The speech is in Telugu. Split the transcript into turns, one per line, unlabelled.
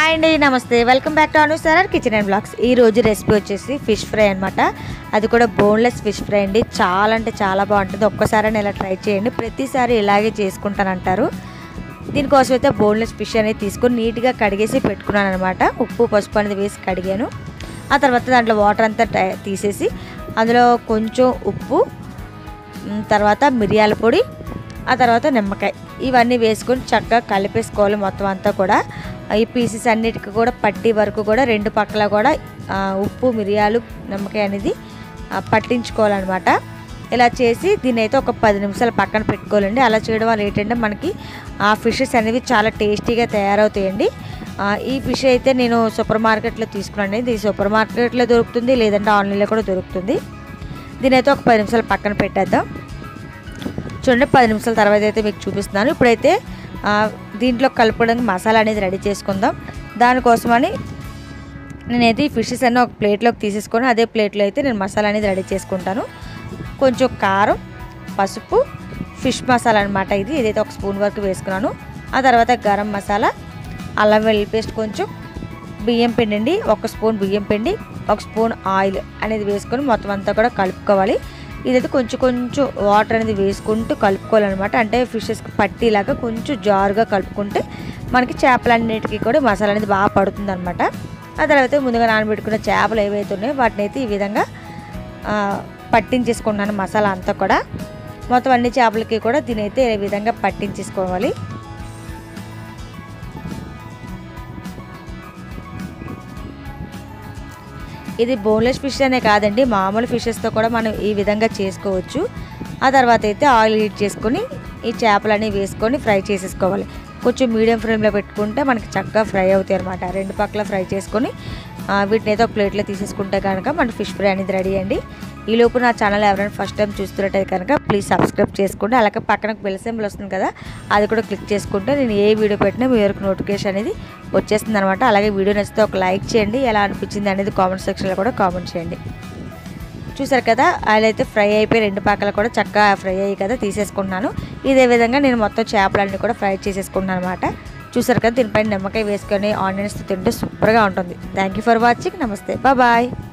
హాయ్ అండి నమస్తే welcome back to Anu sir kitchen and blogs ఈ రోజు రెసిపీ వచ్చేసి ఫిష్ ఫ్రై అనమాట అది కూడా బోన్లెస్ ఫిష్ ఫ్రై అండి చాలా అంటే చాలా బాగుంటుంది ఒక్కసారి ఇలా ట్రై చేయండి ప్రతిసారి ఇలాగే చేసుకుంటానంటారు దీనికోసం అయితే బోన్లెస్ ఫిష్ అనేది తీసుకొని నీట్గా కడిగేసి పెట్టుకున్నాను అనమాట ఉప్పు పసుపు అనేది వేసి కడిగాను ఆ తర్వాత దాంట్లో వాటర్ అంతా టై- తీసేసి అందులో కొంచెం ఉప్పు మ్, తర్వాత మిరియాల పొడి ఆ తర్వాత నిమ్మకాయ ఇవన్నీ వేసుకొని చక్కగా కలిపేసుకోవాలి మొత్తం అంతా కూడా ఈ పీసెస్ అన్నిటికీ కూడా పట్టి వరకు కూడా రెండు పక్కల కూడా ఆ, ఉప్పు మిరియాలు నిమ్మకాయ అనేది ఆ, పట్టించుకోవాలన్నమాట ఇలా చేసి దీన్ని అయితే ఒక పది నిమిషాలు పక్కన పెట్టుకోవాలండి అలా చేయడం వల్ల ఏంటంటే మనకి ఆ ఫిషెస్ అనేవి చాలా టేస్టీగా తయారవుతాయండి ఆ, ఈ ఫిష్ అయితే నేను సూపర్ మార్కెట్లో తీసుకున్నాను ఇది సూపర్ మార్కెట్లో దొరుకుతుంది లేదంటే ఆన్లైన్లో కూడా దొరుకుతుంది దీని అయితే ఒక పది నిమిషాలు పక్కన పెట్టేద్దాం చూడండి పది నిమిషాల తర్వాత అయితే మీకు చూపిస్తున్నాను ఇప్పుడైతే ఆ, దీంట్లో కలుపుకోవడానికి మసాలా అనేది రెడీ చేసుకుందాం దానికోసమని నేనైతే ఈ ఫిషెస్ అన్నీ ఒక ప్లేట్లోకి తీసేసుకొని అదే ప్లేట్లో అయితే నేను మసాలా అనేది రెడీ చేసుకుంటాను కొంచెం కారం పసుపు ఫిష్ మసాలా అనమాట ఇది ఇదైతే ఒక స్పూన్ వరకు వేసుకున్నాను ఆ తర్వాత గరం మసాలా అల్లం వెల్లుల్లి పేస్ట్ కొంచెం బియ్యం పిండి అండి ఒక స్పూన్ బియ్యం పిండి ఒక స్పూన్ ఆయిల్ అనేది వేసుకొని మొత్తం అంతా కూడా కలుపుకోవాలి ఇదైతే కొంచెం కొంచెం వాటర్ అనేది వేసుకుంటూ కలుపుకోవాలన్నమాట అంటే ఫిషెస్కి పట్టిలాగా కొంచెం జారుగా కలుపుకుంటే మనకి చేపలన్నిటికీ కూడా మసాలా అనేది బాగా పడుతుంది అనమాట ఆ తర్వాత ముందుగా నానబెట్టుకున్న చేపలు ఏవైతే ఉన్నాయో వాటిని అయితే ఈ విధంగా ఆ, పట్టించేసుకున్నాను మసాలా అంతా కూడా మొత్తం అన్ని చేపలకి కూడా దీని అయితే ఈ విధంగా పట్టించేసుకోవాలి ఇది బోన్లెస్ ఫిష్ అనే కాదండి మామూలు ఫిషెస్తో కూడా మనం ఈ విధంగా చేసుకోవచ్చు ఆ తర్వాత అయితే ఆయిల్ హీట్ చేసుకొని ఈ చేపలన్నీ వేసుకొని ఫ్రై చేసేసుకోవాలి కొంచెం మీడియం ఫ్లేమ్లో పెట్టుకుంటే మనకి చక్కగా ఫ్రై అవుతాయి అనమాట రెండు పక్కల ఫ్రై చేసుకొని ఆ, వీటిని ఏదో ఒక ప్లేట్లో తీసేసుకుంటే కనుక మన ఫిష్ ఫ్రై అనేది రెడీ అండి ఈ లోపు నా ఛానల్ ఎవరైనా ఫస్ట్ టైం చూస్తున్నట్టయితే కనుక ప్లీజ్ సబ్స్క్రైబ్ చేసుకోండి అలాగే పక్కన బెల్ సింబల్ వస్తుంది కదా అది కూడా క్లిక్ చేసుకుంటే నేను ఏ వీడియో పెట్టినా మీ వరకు నోటిఫికేషన్ అనేది వచ్చేస్తుంది అనమాట అలాగే వీడియో నచ్చితే ఒక లైక్ చేయండి ఎలా అనిపించింది అనేది కామెంట్ సెక్షన్లో కూడా కామెంట్ చేయండి చూసారు కదా ఆయిల్ అయితే ఫ్రై అయిపోయి రెండు పాకలు కూడా చక్కగా ఫ్రై అయ్యి కదా తీసేసుకుంటున్నాను ఇదే విధంగా నేను మొత్తం చేపలన్నీ కూడా ఫ్రై చేసేసుకుంటున్నాను అనమాట చూసారు కదా దీనిపైన నిమ్మకాయ వేసుకొని ఆనియన్స్ తింటే సూపర్గా ఉంటుంది థ్యాంక్ యూ ఫర్ వాచింగ్ నమస్తే బాయ్